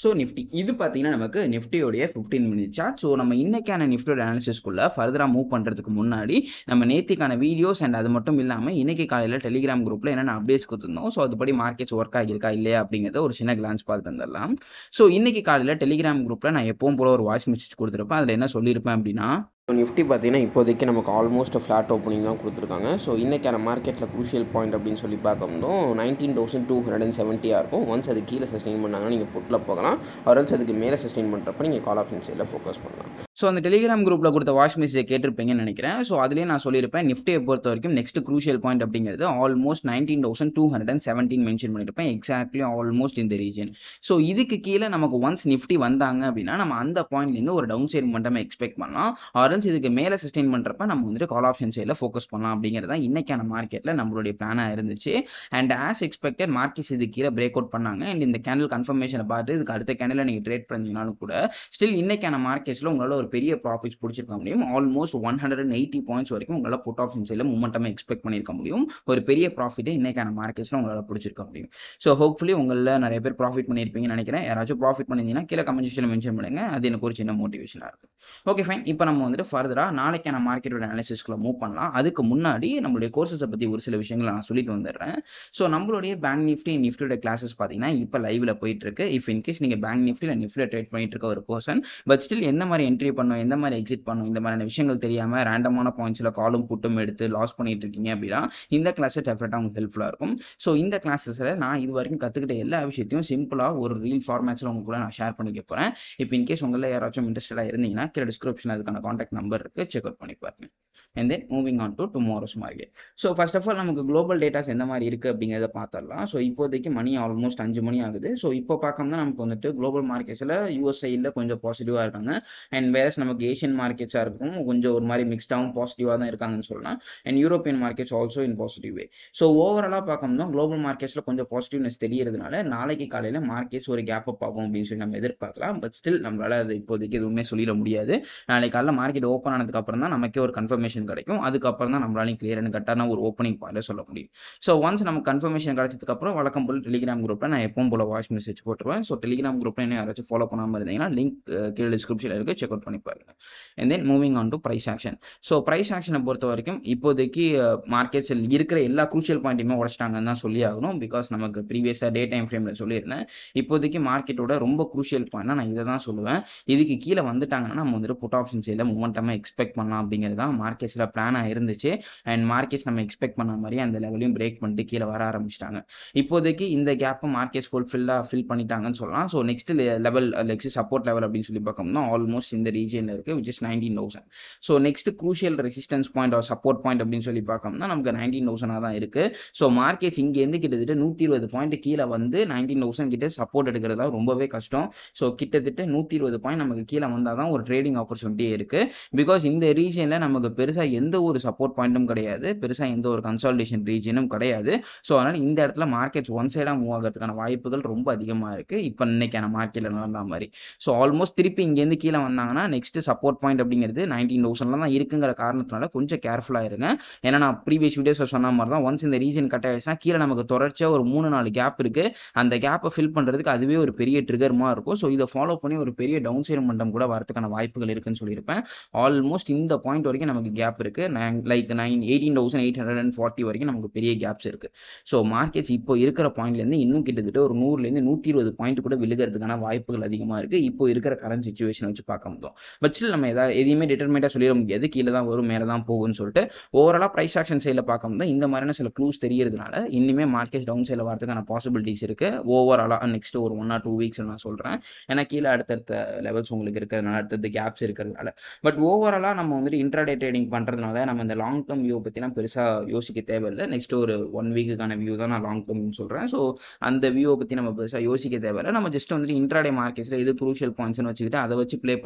so Nifty இது பார்த்தீங்கன்னா நமக்கு நிஃப்டியோடைய ஃபிஃப்டீன் மினிட் சார்ட் ஸோ நம்ம இன்னைக்கான நிஃப்டியோட அனாலிசிஸ்க்குள்ள ஃபர்தராக மூவ் பண்ணுறதுக்கு முன்னாடி நம்ம நேத்திக்கான வீடியோஸ் அண்ட் அது மட்டும் இல்லாமல் இன்னைக்கு காலையில் டெலிகிராம் குரூப்பில் என்னென்ன அப்டேட்ஸ் கொடுத்துருந்தோம் ஸோ அதுபடி மார்க்கெட்ஸ் ஒர்க் ஆகியிருக்கா இல்லையா அப்படிங்கிறத ஒரு சின்ன கிளான்ஸ் பார்த்துட்டு வந்துடலாம் ஸோ இன்னைக்கு காலையில் டெலிகிராம் குரூப்பில் நான் எப்பவும் போல ஒரு வாய்ஸ் மெசேஜ் கொடுத்துருப்பேன் அதில் என்ன சொல்லியிருப்பேன் அப்படின்னா ஸோ நிஃப்டி பார்த்தீங்கன்னா இப்போதைக்கு நமக்கு ஆல்மோஸ்ட் ஃப்ளாட் ஓப்பனிங் தான் கொடுத்துருக்காங்க ஸோ இன்றைக்கான மார்க்கெட்டில் க்ரூஷியல் பாயிண்ட் அப்படின்னு சொல்லி பார்க்கும்போதும் nineteen thousand two hundred and செவன்ட்டியாக இருக்கும் ஒன்ஸ் அது கீழே சஸ்டெயின் பண்ணாங்கன்னா நீங்கள் புட்டில் போகலாம் ஆர்எல்ஸ் அதுக்கு மேலே சஸ்டெயின் பண்ணுறப்ப நீங்கள் கால் ஆப்ஷன் சைடில் ஃபோக்கஸ் பண்ணலாம் ஸோ அந்த டெலிகிராம் குரூப்பில் கொடுத்த வாய்ஸ் மெசேஜ் கேட்டிருப்பீங்கன்னு நினைக்கிறேன் ஸோ அதுலேயே நான் சொல்லியிருப்பேன் நிஃப்டியை பொறுத்த வரைக்கும் நெக்ஸ்ட் க்ரூஷியல் பாயிண்ட் அப்படிங்கிறது almost nineteen thousand two hundred and seventeen mention பண்ணியிருப்பேன் எக்ஸாக்ட்லி ஆல்மோஸ்ட் இந்த ரீஜன் ஸோ இதுக்கு கீழே நமக்கு ஒன்ஸ் நிஃப்டி வந்தாங்க அப்படின்னா நம்ம அந்த பாயிண்ட்லேருந்து ஒரு டவுன் சைட் மட்டும் எக்ஸ்பெக்ட் பண்ணலாம் ஆரன்ஸ் இதுக்கு மேலே சஸ்டெயின் பண்ணுறப்ப நம்ம வந்துட்டு கால் ஆப்ஷன் சைடில் ஃபோக்கஸ் பண்ணலாம் அப்படிங்கிறது தான் இன்னைக்கான மார்க்கெட்டில் நம்மளுடைய பிளானாக இருந்துச்சு அண்ட் ஆஸ் எக்ஸ்பெக்டட் மார்க்கெட்ஸ் இது கீழே பிரேக் அவுட் பண்ணாங்க அண்ட் இந்த கேண்டில் கன்ஃபர்மேஷனை பார்த்து இதுக்கு அடுத்த கேண்டில் நீங்கள் ட்ரேட் பண்ணீங்கனாலும் கூட ஸ்டில் இன்னைக்கான மார்க்கெட்ஸில் உங்களால் ஒரு பெரிய ப்ராஃபிட்ஸ் பிடிச்சிருக்க முடியும் almost one hundred and eighty points வரைக்கும் உங்களால் புட் ஆப்ஷன் சைடில் மூமெண்டம் எக்ஸ்பெக்ட் பண்ணியிருக்க முடியும் ஒரு பெரிய ப்ராஃபிட்டை இன்னைக்கான மார்க்கெட்ஸில் உங்களால் பிடிச்சிருக்க முடியும் ஸோ ஹோப்ஃபுல்லி உங்களில் நிறைய பேர் ப்ராஃபிட் பண்ணியிருப்பீங்கன்னு நினைக்கிறேன் யாராச்சும் ப்ராஃபிட் பண்ணியிருந்தீங்கன்னா கீழே கமெண்ட் செக்ஷனில் மென்ஷன் பண்ணுங்க அது எனக்கு ஒரு சின்ன மோட்டிவேஷனாக இருக்கும் ஓகே ஃபைன் இப்போ நம்ம வந்துட்டு ஃபர்தராக நாளைக்கான மார்க்கெட்டோட அனாலிசிஸ்க்குள்ள மூவ் பண்ணலாம் அதுக்கு முன்னாடி நம்மளுடைய கோர்சஸை பற்றி ஒரு சில விஷயங்களை நான் சொல்லிட்டு வந்துடுறேன் ஸோ நம்மளுடைய பேங்க் நிஃப்டி நிஃப்டியோட கிளாஸஸ் பார்த்தீங்கன்னா இப்போ லைவ்ல போயிட்டு இருக்கு இஃப் இன்கேஸ் நீங்கள் பேங்க் நிஃப்டியில் நிஃப்டியில் ட்ரேட் பண்ணிட்டு இருக்க ஒரு பர்சன் பட் ஸ்டில் எந்த மாதிரி என்ட்ரி பண்ணும் எந்த மாதிரி எக்ஸிட் பண்ணும் இந்த மாதிரியான விஷயங்கள் தெரியாமல் ரேண்டமான பாயிண்ட்ஸில் காலும் புட்டும் எடுத்து லாஸ் பண்ணிட்டு இருக்கீங்க அப்படின்னா இந்த கிளாஸ் டெஃபினட்டாக உங்களுக்கு ஹெல்ப்ஃபுல்லாக இருக்கும் ஸோ இந்த கிளாஸஸில் நான் இது வரைக்கும் கற்றுக்கிட்ட எல்லா விஷயத்தையும் சிம்பிளாக ஒரு ரீல் ஃபார்மேட்ஸில் உங்க கூட நான் ஷேர் பண்ணிக்க போகிறேன் இப்போ இன்கேஸ் உங்களில் யாராச்சும் இன்ட்ரெஸ்டடாக இருந்தீங்கன்னா கீழே டிஸ்கிரிப்ஷனில் அதுக்கான காண்டாக்ட் நம்பர் இருக்குது செக் அவுட் பண்ணி பாருங்க and then moving on to tomorrow's market so first of all நமக்கு குளோபல் டேட்டாஸ் எந்த மாதிரி இருக்குது அப்படிங்கிறத பார்த்துடலாம் ஸோ இப்போதைக்கு மணி ஆல்மோஸ்ட் அஞ்சு மணி ஆகுது ஸோ இப்போ பார்க்கணும்னா நமக்கு வந்துட்டு குளோபல் மார்க்கெட்ஸில் யூஎஸ்ஐயில் கொஞ்சம் பாசிட்டிவாக இருக்காங்க அண்ட் வேறஸ் நமக்கு ஏஷியன் மார்க்கெட்ஸாக இருக்கும் கொஞ்சம் ஒரு மாதிரி மிக்ஸ்டாகவும் பாசிட்டிவாக தான் இருக்காங்கன்னு சொல்லலாம் and European markets also in positive way so ஓவராலாக பார்க்கணும்னா குளோபல் மார்க்கெட்ஸில் கொஞ்சம் பாசிட்டிவ்னஸ் தெரியறதுனால நாளைக்கு காலையில் மார்க்கெட்ஸ் ஒரு கேப் அப் ஆகும் அப்படின்னு சொல்லி நம்ம எதிர்பார்க்கலாம் பட் ஸ்டில் நம்மளால அது இப்போதைக்கு எதுவுமே சொல்லிட முடியாது நாளைக்கு காலையில் மார்க்கெட் ஓப்பன் ஆனதுக்கு அப்புறம் தான் நமக்கே ஒரு கன்ஃபர்மேஷன் கிடைக்கும் அதுக்கப்புறம் தான் நம்மளாலையும் கிளியரான கரெக்டான ஒரு ஓப்பனிங் பாயிண்ட் சொல்ல முடியும் ஸோ ஒன்ஸ் நமக்கு கன்ஃபர்மேஷன் கிடைச்சதுக்கு அப்புறம் வழக்கம் போல் டெலிகிராம் குரூப்பில் நான் எப்பவும் போல வாய்ஸ் மெசேஜ் போட்டுருவேன் ஸோ டெலிகிராம் குரூப்பில் என்ன யாராச்சும் ஃபாலோ பண்ணாமல் இருந்தீங்கன்னா லிங்க் கீழே டிஸ்கிரிப்ஷனில் இருக்குது செக் அவுட் பண்ணி பாருங்க and then moving on to price action so price ஆக்ஷனை பொறுத்த வரைக்கும் இப்போதைக்கு மார்க்கெட்ஸில் இருக்கிற எல்லா குரூஷியல் பாயிண்ட்டுமே உடச்சிட்டாங்கன்னு தான் சொல்லி ஆகணும் பிகாஸ் நமக்கு ப்ரீவியஸாக டே டைம் ஃப்ரேமில் சொல்லியிருந்தேன் இப்போதைக்கு மார்க்கெட்டோட ரொம்ப குரூஷியல் பாயிண்ட்னா நான் இதை தான் சொல்லுவேன் இதுக்கு கீழே வந்துட்டாங்கன்னா நம்ம வந்துட்டு புட் ஆப்ஷன் சைடில் மூமெண்டமாக எக்ஸ்பெக்ட் பண்ணலாம் அப்படிங்கிறது தான் மார்க்கெட்ஸில் பிளானாக இருந்துச்சு அண்ட் மார்க்கெட்ஸ் நம்ம எக்ஸ்பெக்ட் பண்ண மாதிரி அந்த லெவலையும் பிரேக் பண்ணிட்டு கீழே வர ஆரம்பிச்சிட்டாங்க இப்போதைக்கு இந்த கேப்பை மார்க்கெட்ஸ் ஃபுல்ஃபில்லாக ஃபில் பண்ணிட்டாங்கன்னு சொல்லலாம் so next level next support level அப்படின்னு சொல்லி பார்க்கணும்னா ஆல்மோஸ்ட் இந்த ரீஜனில் இருக்குது which is nineteen thousand so next crucial resistance point or support point அப்படின்னு சொல்லி பார்க்கணும்னா நமக்கு நைன்டீன் தௌசண்டாக தான் இருக்குது ஸோ மார்க்கெட்ஸ் இங்கேருந்து கிட்டத்தட்ட நூற்றி இருபது பாயிண்ட் கீழே வந்து நைன்டீன் தௌசண்ட் கிட்ட சப்போர்ட் எடுக்கிறதா ரொம்பவே கஷ்டம் ஸோ கிட்டத்தட்ட நூற்றி இருபது பாயிண்ட் நமக்கு கீழே வந்தால் தான் ஒரு ட்ரேடிங் ஆப்பர்ச்சுனிட்டியே இருக்குது பிகாஸ் இந்த ரீஜனில் நமக்கு பெருசாக எந்த ஒரு சப்போர்ட் பாயிண்ட்டும் கிடையாது பெருசாக எந்த ஒரு கன்சால்டேஷன் ரீஜனும் கிடையாது ஸோ அதனால் இந்த இடத்துல மார்க்கெட்ஸ் ஒன் சைடாக மூவ் ஆகிறதுக்கான வாய்ப்புகள் ரொம்ப அதிகமாக இருக்குது இப்போ இன்னைக்கான மார்க்கெட்டில் நடந்த மாதிரி ஸோ ஆல்மோஸ்ட் திருப்பி இங்கேருந்து கீழே வந்தாங்கன்னா நெக்ஸ்ட் சப்போர்ட் பாயிண்ட் அப்படிங்கிறது நைன்டீன் தௌசண்ட்ல தான் இருக்குங்கிற காரணத்தினால கொஞ்சம் கேர்ஃபுல்லாக இருங்க ஏன்னா நான் ப்ரீவியஸ் வீடியோஸில் சொன்ன மாதிரி தான் ஒன்ஸ் இந்த ரீஜன் கட் ஆயிடுச்சுன்னா கீழே நமக்கு தொடர்ச்சியாக ஒரு மூணு நாலு கேப் இருக்குது அந்த கேப்பை ஃபில் பண்ணுறதுக்கு அதுவே ஒரு பெரிய ட்ரிகர்மாக இருக்கும் ஸோ இதை ஃபாலோ பண்ணி ஒரு பெரிய டவுன் சைடு மண்டம் கூட வரதுக்கான வாய்ப்புகள் இருக்குன்னு சொல்லியிருப்பேன் ஆல்மோஸ்ட் இந்த பாயிண்ட் வரைக்கும் நமக்கு கேப் இருக்குது like nine eighteen thousand eight hundred and forty வரைக்கும் நமக்கு பெரிய கேப்ஸ் இருக்குது ஸோ மார்க்கெட்ஸ் இப்போ இருக்கிற பாயிண்ட்லேருந்து இன்னும் கிட்டத்தட்ட ஒரு நூறுலேருந்து நூற்றி இருபது பாயிண்ட் கூட விழுகிறதுக்கான வாய்ப்புகள் அதிகமாக இருக்குது இப்போ இருக்கிற கரண்ட் சுச்சுவேஷன் வச்சு பார்க்க முடியும் பட் ஸ்டில் நம்ம எதாவது எதையுமே டிட்டர்மெண்ட்டாக சொல்லிட முடியாது கீழே தான் வரும் மேலே தான் போகும்னு சொல்லிட்டு ஓவராலாக ப்ரைஸ் ஆக்ஷன் சைடில் பார்க்க முடியும் இந்த மாதிரியான சில க்ளூஸ் தெரியறதுனால இனிமே மார்க்கெட் டவுன் சைடில் வரதுக்கான பாசிபிலிட்டிஸ் இருக்குது ஓவராலாக நெக்ஸ்ட் ஒரு ஒன் ஆர் டூ வீக்ஸ் நான் சொல்கிறேன் ஏன்னா கீழே அடுத்தடுத்த லெவல்ஸ் உங்களுக்கு இருக்கிறதுனால அடுத்தடுத்த கேப்ஸ் இருக்கிறதுனால பட் ஓவராலாக நம்ம வந்துட்டு இன்ட்ராடே ட்ரேடிங் பண்ணுறதுனால நம்ம இந்த லாங் டேர்ம் வியூ பற்றிலாம் பெருசாக யோசிக்க தேவையில்லை நெக்ஸ்ட் ஒரு ஒன் வீக்குக்கான வியூ தான் நான் லாங் டேர்ம்னு சொல்கிறேன் ஸோ அந்த வியூவை பற்றி நம்ம பெருசாக யோசிக்க தேவையில்லை நம்ம ஜஸ்ட் வந்துட்டு இன்ட்ராடே மார்க்கெட்ஸில் எது குரூஷியல் பாயிண்ட்ஸ்னு வச்சுக்கிட்டு அதை வச்சு ப்ளே பண்ணாலே நம்ம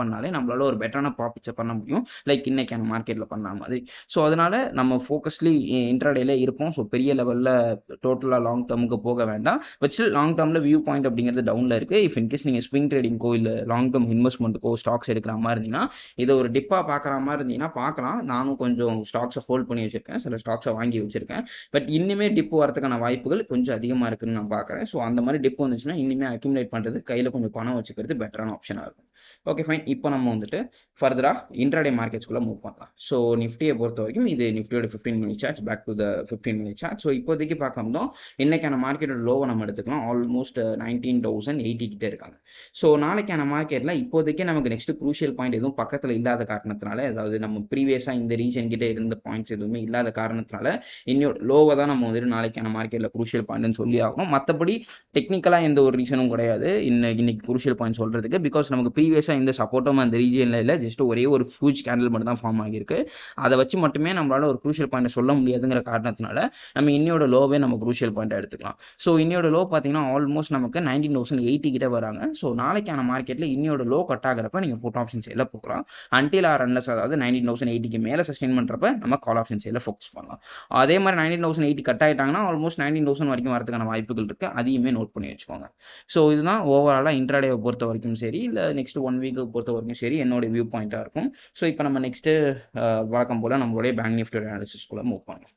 நம்மளால ஒரு பெட்டரான ப்ராஃபிட்ஸை பண்ண முடியும் லைக் இன்னைக்கான மார்க்கெட்டில் பண்ண மாதிரி ஸோ அதனால நம்ம ஃபோக்கஸ்லி இன்ட்ராடேல இருப்போம் ஸோ பெரிய லெவலில் டோட்டலாக லாங் டேர்முக்கு போக வேண்டாம் பட் ஸ்டில் லாங் டேர்மில் வியூ பாயிண்ட் அப்படிங்கிறது டவுனில் இருக்குது இஃப் இன்கேஸ் நீங்கள் ஸ்விங் ட்ரேடிங்கோ இல்லை லாங் டேர்ம் இன்வெஸ்ட்மெண்ட்டுக்கோ ஸ்டாக்ஸ் எடுக்கிற மாதிரி இருந்தீங்கன்னா இதை ஒரு டிப்பாக பார்க்குற மாதிரி இருந்தீங்கன்னா பார்க்கலாம் நானும் கொஞ்சம் ஸ்டாக்ஸை ஹோல்ட் பண்ணி வச்சிருக்கேன் சில ஸ்டாக்ஸை வாங்கி வச்சிருக்கேன் பட் இன்னுமே டிப் வரதுக்கான வாய்ப்புகள் கொஞ்சம் அதிகமாக இருக்குன்னு நான் பார்க்குறேன் ஸோ அந்த மாதிரி டிப் வந்துச்சுன்னா இனிமேல் அக்யூமுலேட் பண்ணுறது கையில் கொஞ்சம் பணம் வச்சுக்கிறது பெட்டரான ஆப்ஷனாக இருக்கும் ஓகே ஃபைன் இப்போ நம்ம வந்துட்டு ஃபர்தராக இன்ட்ராடே மார்க்கெட்ஸ்குள்ளே மூவ் பண்ணலாம் ஸோ நிஃப்டியை பொறுத்த வரைக்கும் இது நிஃப்டியோட fifteen minute chart back to the fifteen minute chart so இப்போதைக்கு பார்க்கணும் இன்னைக்கான மார்க்கெட்டோட லோவை நம்ம எடுத்துக்கலாம் ஆல்மோஸ்ட் நைன்டீன் தௌசண்ட் எயிட்டி கிட்டே இருக்காங்க ஸோ நாளைக்கான மார்க்கெட்டில் இப்போதைக்கு நமக்கு நெக்ஸ்ட் க்ரூஷியல் பாயிண்ட் எதுவும் பக்கத்தில் இல்லாத காரணத்தினால அதாவது நம்ம ப்ரீவியஸாக இந்த ரீஜன் கிட்டே இருந்த பாயிண்ட்ஸ் எதுவுமே இல்லாத காரணத்தினால இன்னொரு லோவை தான் நம்ம வந்துட்டு நாளைக்கான மார்க்கெட்டில் க்ரூஷியல் பாயிண்ட்னு சொல்லி ஆகணும் மற்றபடி டெக்னிக்கலாக எந்த ஒரு ரீசனும் கிடையாது இன்னைக்கு இன்னைக்கு க்ரூஷியல் பாயிண்ட் சொல்கிறதுக்கு பிகாஸ் நமக்கு ப்ரீவியஸாக இந்த சப்போர்ட்டும் அந்த ரீஜனில் இல்லை ஜஸ்ட் ஒரே ஒரு ஹியூஜ் கேண்டில் மட்டும் தான் ஃபார்ம் ஆகியிருக்கு அதை வச்சு மட்டுமே நம்மளால ஒரு க்ரூஷியல் பாயிண்ட் சொல்ல முடியாதுங்கிற காரணத்தினால நம்ம இன்னையோட லோவே நம்ம க்ரூஷியல் பாயிண்ட் எடுத்துக்கலாம் ஸோ இன்னையோட லோ பார்த்தீங்கன்னா ஆல்மோஸ்ட் நமக்கு நைன்டீன் தௌசண்ட் எயிட்டி கிட்ட வராங்க ஸோ நாளைக்கான மார்க்கெட்டில் இன்னையோட லோ கட் ஆகிறப்ப நீங்கள் புட் ஆப்ஷன் சேல போகலாம் அன்டில் ஆர் அன்லஸ் அதாவது நைன்டீன் தௌசண்ட் எயிட்டிக்கு மேலே சஸ்டெயின் பண்ணுறப்ப நம்ம கால் ஆப்ஷன் சேல ஃபோக்கஸ் பண்ணலாம் அதே மாதிரி நைன்டீன் தௌசண்ட் எயிட்டி கட் ஆகிட்டாங்கன்னா ஆல்மோஸ்ட் நைன்டீன் தௌசண்ட் வரைக்கும் வரதுக்கான வாய்ப்புகள் இருக்குது அதையுமே நோட் பண்ணி வச்சுக்கோங்க ஸோ இதுதான் ஓவராலாக இன்ட்ராடேவை பொறுத்த வரைக்கும் சரி இல்லை நெக்ஸ்ட் ஒன் வீக்கு பொறுத்த வரைக்கும் சரி என்னோட வியூ பாயிண்ட்டாக இருக்கும் ஸோ இப்போ நம்ம நெக்ஸ்ட்டு வழக்கம் போல் நம்மளுடைய பேங்க் நிஃப்டி அனாலிசிஸ்குள்ளே மூவ் பண்ணலாம்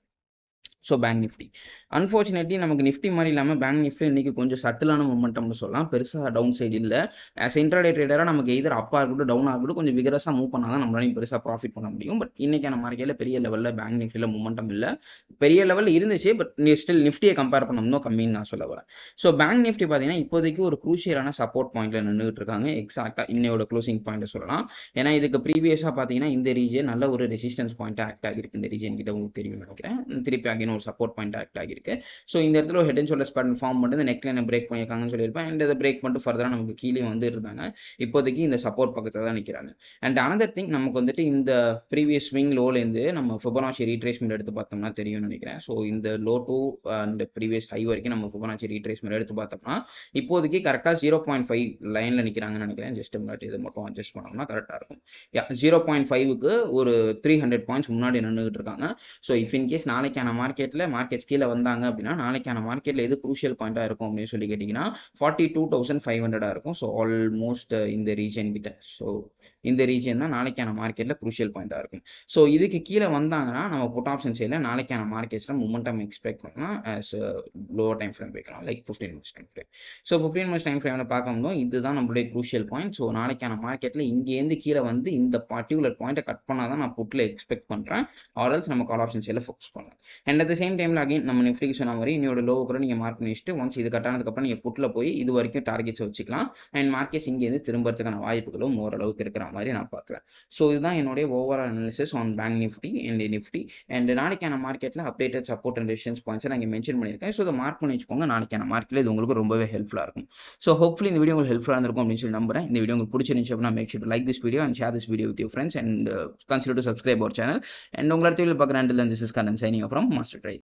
ஸோ பேங்க் நிஃப்டி அன்ஃபார்ச்சுனேட்லி நமக்கு நிஃப்டி மாதிரி இல்லாமல் பேங்க் நிஃப்டி இன்னைக்கு கொஞ்சம் சட்டிலான மூமெண்டம்னு சொல்லலாம் பெருசாக டவுன் சைடு இல்லை ஆஸ் இன்ட்ராடே ட்ரேடராக நமக்கு எதிர் அப்பாக இருக்கட்டும் டவுன் ஆகட்டும் கொஞ்சம் விகரஸாக மூவ் பண்ணால் தான் நம்மளாலையும் பெருசாக ப்ராஃபிட் பண்ண முடியும் பட் இன்னைக்கான மார்க்கெட்டில் பெரிய லெவலில் பேங்க் நிஃப்டியில் மூமெண்டம் இல்லை பெரிய லெவலில் இருந்துச்சு பட் ஸ்டில் நிஃப்டியை கம்பேர் பண்ணணும் கம்மின்னு நான் சொல்ல வரேன் ஸோ பேங்க் நிஃப்டி பார்த்தீங்கன்னா இப்போதைக்கு ஒரு க்ரூஷியலான சப்போர்ட் பாயிண்ட்ல நின்றுட்டு இருக்காங்க எக்ஸாக்டாக இன்னையோட க்ளோசிங் பாயிண்ட் சொல்லலாம் ஏன்னா இதுக்கு ப்ரீவியஸாக பார்த்தீங்கன்னா இந்த ரீஜன் நல்ல ஒரு ரெசிஸ்டன்ஸ் பாயிண்ட் ஆக்ட் ஆகிருக்கு இந்த ரீஜன் கிட்ட உங்களுக்கு தெரியும் நினைக்கிறேன் திருப்பி அகைன் ஒரு சப்போர்ட் பாயிண்ட் ஆக்ட் ஆகிருக்கு ஸோ இந்த இடத்துல ஒரு head and shoulders pattern form பண்ணி இந்த நெக் லைனை பிரேக் பண்ணியிருக்காங்கன்னு சொல்லியிருப்பேன் அண்ட் இதை பிரேக் பண்ணிட்டு ஃபர்தராக நமக்கு கீழே வந்து இருந்தாங்க இப்போதைக்கு இந்த சப்போர்ட் பக்கத்தில் தான் நிற்கிறாங்க அண்ட் அனதர் திங் நமக்கு வந்துட்டு இந்த ப்ரீவியஸ் ஸ்விங் லோலேருந்து நம்ம ஃபிபனாச்சி ரீட்ரேஸ்மெண்ட் எடுத்து பார்த்தோம்னா தெரியும்னு நினைக்கிறேன் ஸோ இந்த low to and previous high வரைக்கும் நம்ம ஃபிபனாச்சி ரீட்ரேஸ்மெண்ட் எடுத்து பார்த்தோம்னா இப்போதைக்கு கரெக்டாக ஜீரோ பாயிண்ட் ஃபைவ் லைனில் நிற்கிறாங்கன்னு நினைக்கிறேன் ஜஸ்ட் முன்னாடி இதை மட்டும் அட்ஜஸ்ட் பண்ணோம்னா கரெக்டாக இருக்கும் யா ஜீரோ பாயிண்ட் ஃபைவுக்கு ஒரு த்ரீ ஹண்ட்ரட் பாயிண்ட்ஸ் முன்னாடி நின்றுட்டு இருக்காங்க ஸோ இஃப் இன்கேஸ் நாளைக்கான மார்க்கெட்டில் மார்க்கெட்ஸ் கீழே வந்தாங்க அப்படின்னா நாளைக்கான மார்க்கெட்டில் எது குரூஷியல் பாயிண்டாக இருக்கும் அப்படின்னு சொல்லி கேட்டிங்கன்னா ஃபார்ட்டி டூ தௌசண்ட் ஃபைவ் ஹண்ட்ரடாக இருக்கும் ஸோ ஆல்மோஸ்ட் இந்த ரீஜன் கிட்ட ஸோ இந்த ரீஜன் தான் நாளைக்கான மார்க்கெட்டில் குரூஷியல் பாயிண்டாக இருக்கும் ஸோ இதுக்கு கீழே வந்தாங்கன்னா நம்ம புட் ஆப்ஷன் சைடில் நாளைக்கான மார்க்கெட்ஸில் மூமெண்டம் எக்ஸ்பெக்ட் பண்ணலாம் ஆஸ் லோவர் டைம் ஃப்ரேம் வைக்கலாம் like fifteen minutes time frame so fifteen minutes time ஃப்ரேமில் பார்க்கும்போது இதுதான் நம்மளுடைய குரூஷியல் பாயிண்ட் ஸோ நாளைக்கான மார்க்கெட்டில் இங்கேருந்து கீழே வந்து இந்த பர்டிகுலர் பாயிண்ட்டை கட் பண்ணால் தான் நான் புட்டில் எக்ஸ்பெக்ட் பண்ணுறேன் ஆர்எல்ஸ் நம்ம கால் ஆப்ஷன் சைடில் ஃபோக்கஸ் பண்ணலாம் அண்ட் அட் த சேம் டைமில் அகைன் நம்ம நிஃப்டிக்கு சொன்ன மாதிரி இன்னோட லோ கூட நீங்கள் மார்க் பண்ணிச்சுட்டு ஒன்ஸ் இது கட் ஆனதுக்கப்புறம் நீங்கள் புட்டில் போய் இது வரைக்கும் டார்கெட்ஸ் வச்சுக்கலாம் அண்ட் மார்க்கெட்ஸ் இங்கேருந்து திரும்புறதுக்கான வாய்ப்புகளும் ஓரளவுக்கு இருக்கிற மாதிரி நான் பார்க்குறேன் ஸோ இதுதான் என்னுடைய overall analysis on bank Nifty and Nifty and நாளைக்கான மார்க்கெட்டில் அப்டேட்டட் சப்போர்ட் அண்ட் ரெசிஸ்டன்ஸ் பாயிண்ட்ஸை நான் இங்கே மென்ஷன் பண்ணியிருக்கேன் ஸோ இதை மார்க் பண்ணி வச்சுக்கோங்க நாளைக்கான மார்க்கெட்டில் இது உங்களுக்கு ரொம்பவே ஹெல்ப்ஃபுல்லாக இருக்கும் ஸோ ஹோப்ஃபுல்லி இந்த வீடியோ உங்களுக்கு ஹெல்ப்ஃபுல்லாக இருந்திருக்கும் அப்படின்னு சொல்லி நம்புறேன் இந்த வீடியோ உங்களுக்கு பிடிச்சிருந்துச்சு அப்படின்னா make sure like this video and share this video with you friends and consider to subscribe our channel and உங்களை டிவியில் பார்க்குறேன் this is Kannan signing from master try